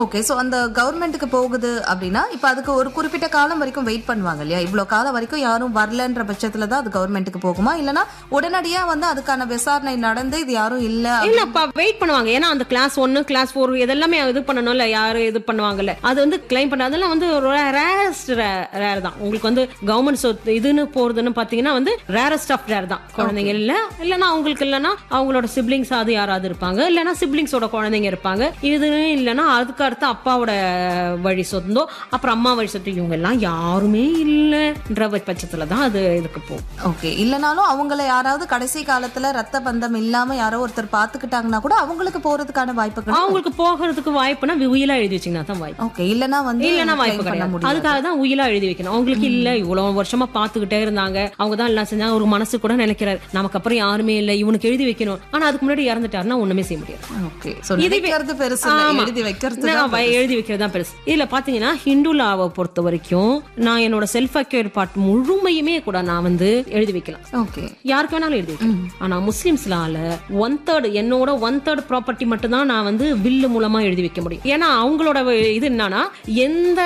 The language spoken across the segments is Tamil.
ஓகே சோ அந்த கவர்மெண்ட்டுக்கு போகுது அப்படின்னா இப்ப அதுக்கு ஒரு குறிப்பிட்ட காலம் வரைக்கும் வெயிட் பண்ணுவாங்க இல்லையா இவ்வளவு காலம் வரைக்கும் யாரும் வரலன்ற பட்சத்துல தான் அது கவர்மெண்ட்டுக்கு போகுமா இல்லனா உடனடியா வந்து அதுக்கான விசாரணை நடந்து இது யாரும் இல்ல இல்லப்பா வெயிட் பண்ணுவாங்க ஏன்னா அந்த கிளாஸ் ஒன்னு கிளாஸ் ஃபோர் இதெல்லாமே இது பண்ணணும்ல யாரு இது பண்ணுவாங்கல்ல அது வந்து கிளைம் பண்ண அதெல்லாம் வந்து ரேரஸ்ட் ரேர் தான் உங்களுக்கு வந்து கவர்மெண்ட் சொத்து இதுன்னு போறதுன்னு பாத்தீங்கன்னா வந்து ரேரஸ்ட் ஆஃப் ரேர் தான் குழந்தைங்க இல்ல இல்லனா அவங்களுக்கு இல்லனா அவங்களோட சிப்ளிங்ஸ் அது யாராவது இருப்பாங்க இல்லனா சிப்ளிங்ஸோட குழந்தைங்க இருப்பாங்க இதுன்னு இல்லனா அதுக்கு அடுத்து அப்பாவோட வழி சொந்தம் அப்புறம் அம்மா வழி சொத்து இவங்க எல்லாம் யாருமே இல்லைன்ற பட்சத்துல தான் அது இதுக்கு போகும் ஓகே இல்லனாலும் அவங்கள யாராவது கடைசி காலத்துல ரத்த பந்தம் இல்லாம யாரோ ஒருத்தர் பாத்துக்கிட்டாங்கன்னா கூட அவங்களுக்கு போறதுக்கான வாய்ப்புகள் அவங்களுக்கு போகிறதுக்கு வாய்ப்புனா உயிலா எழுதி வச்சீங்கன்னா தான் வாய்ப்பு ஓகே இல்லனா வந்து இல்லனா claim வாய்ப்பு பண்ண கிடையாது முடியாது அதுக்காக தான் உயிலா எழுதி வைக்கணும் அவங்களுக்கு இல்ல இவ்வளவு வருஷமா பாத்துக்கிட்டே இருந்தாங்க அவங்க தான் எல்லாம் செஞ்சாங்க ஒரு மனசு கூட நினைக்கிறாரு நமக்கு அப்புறம் யாருமே இல்ல இவனுக்கு எழுதி வைக்கணும் ஆனா அதுக்கு முன்னாடி இறந்துட்டாருன்னா ஒண்ணுமே செய்ய முடியாது ஓகே சோ நினைக்கிறது பெருசு இல்ல, ஆமா. எழுதி வைக்கிறது நான் தான் வ- எழுதி வைக்கிறது தான் பெருசு இதுல பாத்தீங்கன்னா ஹிந்துலாவை பொறுத்த வரைக்கும் நான் என்னோட செல்ஃப் அக்யூர் பார்ட் முழுமையுமே கூட நான் வந்து எழுதி வைக்கலாம் ஓகே யாருக்கு வேணாலும் எழுதி வைக்கலாம் ஆனா முஸ்லிம்ஸ்லால ஒன் தேர்ட் என்னோட ஒன் தேர்ட் ப்ராப்பர்ட்டி மட்டும் தான் நான் வந்து வில்லு மூலமா எழுதி வைக்க முடியும் ஏன்னா அவங்களோட இது என்னன்னா எந்த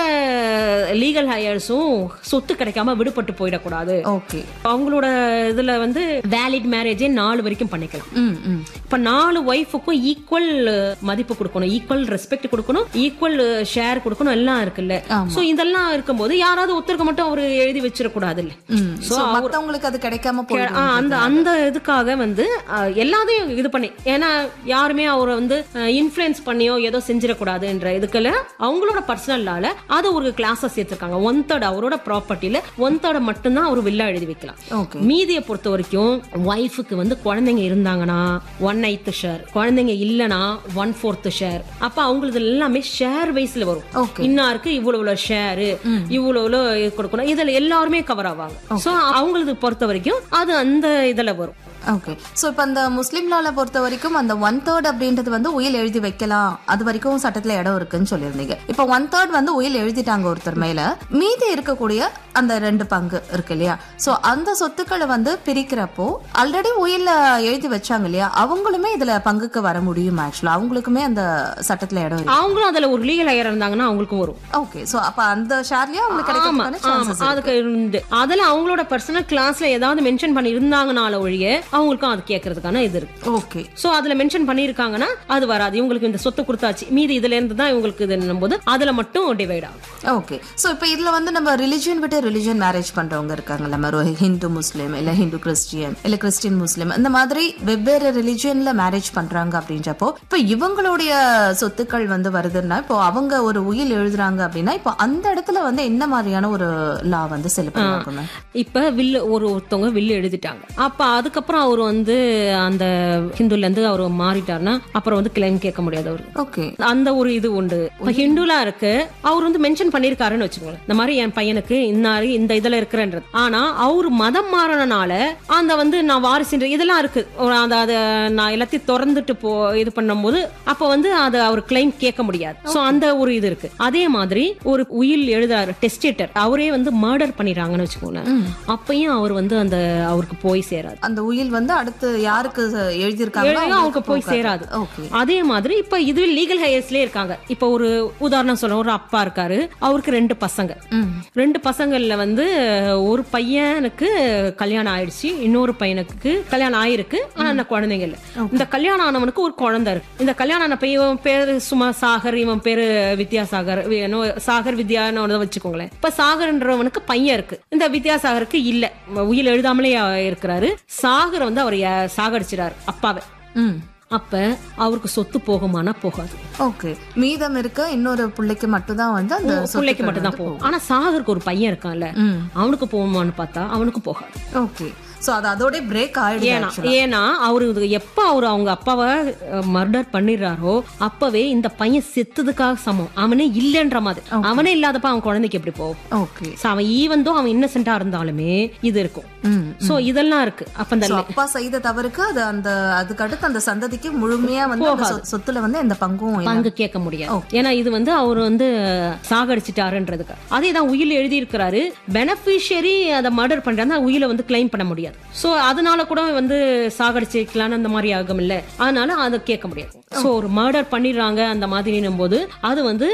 லீகல் ஹையர்ஸும் சொத்து கிடைக்காம விடுபட்டு போயிடக்கூடாது ஓகே அவங்களோட இதுல வந்து வேலிட் மேரேஜே நாலு வரைக்கும் பண்ணிக்கலாம் ம் ம் இப்ப நாலு ஒய்ஃபுக்கும் ஈக்குவல் மதிப்பு கொடுக்கணும் ஈக்குவல் ரெஸ்பெக்ட் கொடுக்கணும் ஈக்குவல் ஷேர் கொடுக்கணும் எல்லாம் இருக்குல்ல ஆமா. சோ இதெல்லாம் இருக்கும்போது யாராவது ஒருத்தருக்கு மட்டும் அவர் எழுதி வச்சிடக்கூடாது இல்ல ம் சோ மத்தவங்களுக்கு அது கிடைக்காம ஆ, போயிடும் அந்த அந்த இதுக்காக வந்து ஆ, எல்லாத்தையும் இது பண்ணி ஏன்னா யாருமே அவரை வந்து இன்ஃப்ளூயன்ஸ் பண்ணியோ ஏதோ செஞ்சிடக்கூடாதுன்ற இதுக்குல அவங்களோட பர்சனல்லால அது ஒரு கிளாஸா சேர்த்திருக்காங்க ஒன் தேர்ட் அவரோட ப்ராப்பர்ட்டில ஒன் தேர்ட் மட்டும்தான் அவர் வில்லா எழுதி வைக்கலாம் ஓகே மீதியை பொறுத்த வரைக்கும் ஒய்ஃபுக்கு வந்து குழந்தைங்க இருந்தாங்கன்னா ஒன் எய்த் ஷேர் குழந்தைங்க இல்லனா ஒன் ஃபோர்த் ஷேர் அப்ப அவங்களுக்கு எல்லாமே ஷேர் வைஸ்ல வரும் ஓகே இன்னாருக்கு இவ்வளவு ஷேர் இவ்வளவு கொடுக்கணும் இதுல எல்லாருமே கவர் ஆவாங்க சோ அவங்களுக்கு பொறுத்த வரைக்கும் அது அந்த இதுல வரும் ஓகே சோ இப்ப அந்த முஸ்லிம் லால பொறுத்த வரைக்கும் அந்த ஒன் தேர்ட் அப்படின்றது வந்து உயில் எழுதி வைக்கலாம் அது வரைக்கும் சட்டத்துல இடம் இருக்குன்னு சொல்லியிருந்தீங்க இப்ப ஒன் தேர்ட் வந்து உயில் எழுதிட்டாங்க ஒருத்தர் மேல மீதி இருக்கக்கூடிய அந்த ரெண்டு பங்கு இருக்கு இல்லையா சோ அந்த சொத்துக்களை வந்து பிரிக்கிறப்போ ஆல்ரெடி உயில்ல எழுதி வச்சாங்க இல்லையா அவங்களுமே இதுல பங்குக்கு வர முடியும் ஆக்சுவலா அவங்களுக்குமே அந்த சட்டத்துல இடம் இருக்கு அவங்களும் அதுல ஒரு லீகல் ஹையர் இருந்தாங்கன்னா அவங்களுக்கும் வரும் ஓகே சோ அப்ப அந்த ஷேர்லயே அவங்களுக்கு ஆமா கிடைக்கிறதுக்கான ஆமா சான்சஸ் அதுக்கு இருந்து அதுல அவங்களோட பர்சனல் கிளாஸ்ல ஏதாவது மென்ஷன் பண்ணி இருந்தாங்கனால ஒழிய அவங்களுக்கும் அது கேட்கறதுக்கான இது இருக்கு ஓகே சோ அதுல மென்ஷன் பண்ணிருக்காங்கன்னா அது வராது இவங்களுக்கு இந்த சொத்து கொடுத்தாச்சு மீதி இதுல இருந்து தான் இவங்களுக்கு இது போது அதுல மட்டும் டிவைட் ஆகும் ஓகே சோ இப்போ இதுல வந்து நம்ம ரிலிஜியன் விட்டு ரிலிஜியன் மேரேஜ் பண்றவங்க இருக்காங்கல்ல மாதிரி ஒரு ஹிந்து முஸ்லீம் இல்ல ஹிந்து கிறிஸ்டியன் இல்ல கிறிஸ்டியன் முஸ்லீம் இந்த மாதிரி வெவ்வேறு ரிலிஜியன்ல மேரேஜ் பண்றாங்க அப்படின்றப்போ இப்போ இவங்களுடைய சொத்துக்கள் வந்து வருதுன்னா இப்போ அவங்க ஒரு உயில் எழுதுறாங்க அப்படின்னா இப்போ அந்த இடத்துல வந்து என்ன மாதிரியான ஒரு லா வந்து செலுத்துவாங்க இப்ப வில்லு ஒரு ஒருத்தவங்க வில்லு எழுதிட்டாங்க அப்ப அதுக்கப்புறம் அவர் வந்து அந்த ஹிந்துல இருந்து அவர் மாறிட்டாருன்னா அப்புறம் வந்து கிளைம் கேட்க முடியாது அவரு ஓகே அந்த ஒரு இது உண்டு இப்ப ஹிந்துலா இருக்கு அவர் வந்து மென்ஷன் பண்ணிருக்காருன்னு வச்சுக்கோங்க இந்த மாதிரி என் பையனுக்கு இன்னாரு இந்த இதுல இருக்கிறன்றது ஆனா அவர் மதம் மாறினால அந்த வந்து நான் வாரிசுன்ற இதெல்லாம் இருக்கு ஒரு அந்த அதை நான் எல்லாத்தையும் திறந்துட்டு போ இது பண்ணும்போது அப்ப வந்து அதை அவர் கிளைம் கேட்க முடியாது சோ அந்த ஒரு இது இருக்கு அதே மாதிரி ஒரு உயில் எழுதுறாரு டெஸ்டேட்டர் அவரே வந்து மர்டர் பண்ணிடுறாங்கன்னு வச்சுக்கோங்களேன் அப்பயும் அவர் வந்து அந்த அவருக்கு போய் சேராது அந்த உயில் வந்து அடுத்து யாருக்கு எழுதியிருக்காங்க எழுதியும் அவருக்கு போய் சேராது ஓகே அதே மாதிரி இப்ப இது லீகல் ஹையர்ஸ்லயே இருக்காங்க இப்ப ஒரு உதாரணம் சொல்ல ஒரு அப்பா இருக்காரு அவருக்கு ரெண்டு பசங்க ம் ரெண்டு பசங்கள்ல வந்து ஒரு பையனுக்கு கல்யாணம் ஆயிடுச்சு இன்னொரு பையனுக்கு கல்யாணம் ஆயிருக்கு ஆனா அந்த குழந்தைங்க இல்ல இந்த கல்யாணம் ஆனவனுக்கு ஒரு குழந்தை இருக்கு இந்த கல்யாணம் ஆன பையன் இவன் பேரு சும்மா சாகர் இவன் பேரு வித்யாசாகர் வி- என்னோ சாகர் வித்யான்னு வச்சுக்கோங்களேன் இப்ப சாகர்ன்றவனுக்கு பையன் இருக்கு இந்த வித்யாசாகருக்கு இல்ல உயிர் எழுதாமலே இருக்கிறாரு சாகர் வந்து அவர் சாகடிச்சிடாரு அப்பாவை ம் அப்ப அவருக்கு சொத்து போகுமானா போகாது ஓகே மீதம் இருக்க இன்னொரு பிள்ளைக்கு மட்டும் தான் வந்து அந்த பிள்ளைக்கு சொத்துக்கள் மட்டும் தான் வந்து போகும் ஆனா சாகருக்கு ஒரு பையன் இருக்கான்ல ம் அவனுக்கு போகுமான்னு பார்த்தா அவனுக்கு போகாது ஓகே சோ அது அதோட பிரேக் ஆயிடுது ஏன்னா actually. ஏன்னா அவரு இது எப்ப அவரு அவங்க அப்பாவை மர்டர் பண்ணிடுறாரோ அப்பவே இந்த பையன் செத்ததுக்காக சமம் அவனே இல்லைன்ற மாதிரி அவனே இல்லாதப்ப அவன் குழந்தைக்கு எப்படி போகும் ஓகே So, அவன் ஈவந்தோ அவன் இன்னசென்டா இருந்தாலுமே இது இருக்கும் ம். சோ இதெல்லாம் இருக்கு அப்ப அந்த So, அப்பா செய்த தவறுக்கு அது அந்த அதுக்கு அடுத்து அந்த சந்ததிக்கு முழுமையா வந்து அந்த சொ- சொத்துல வந்து எந்த பங்கும் இல்ல. பங்கு கேட்க முடியாது ஏன்னா இது வந்து அவர் வந்து சாகடிச்சிட்டாருன்றதுக்கு அதே தான் உயில் எழுதி இருக்கிறாரு பெனிஃபிஷியரி அதை மர்டர் பண்றாங்க உயில வந்து கிளைம் பண்ண முடியாது சோ அதனால கூட வந்து சாகடிச்சிக்கலாம்னு அந்த மாதிரி ஆகும் இல்ல அதனால அதை கேட்க முடியாது சோ ஒரு மர்டர் பண்ணிடுறாங்க அந்த மாதிரினும் போது அது வந்து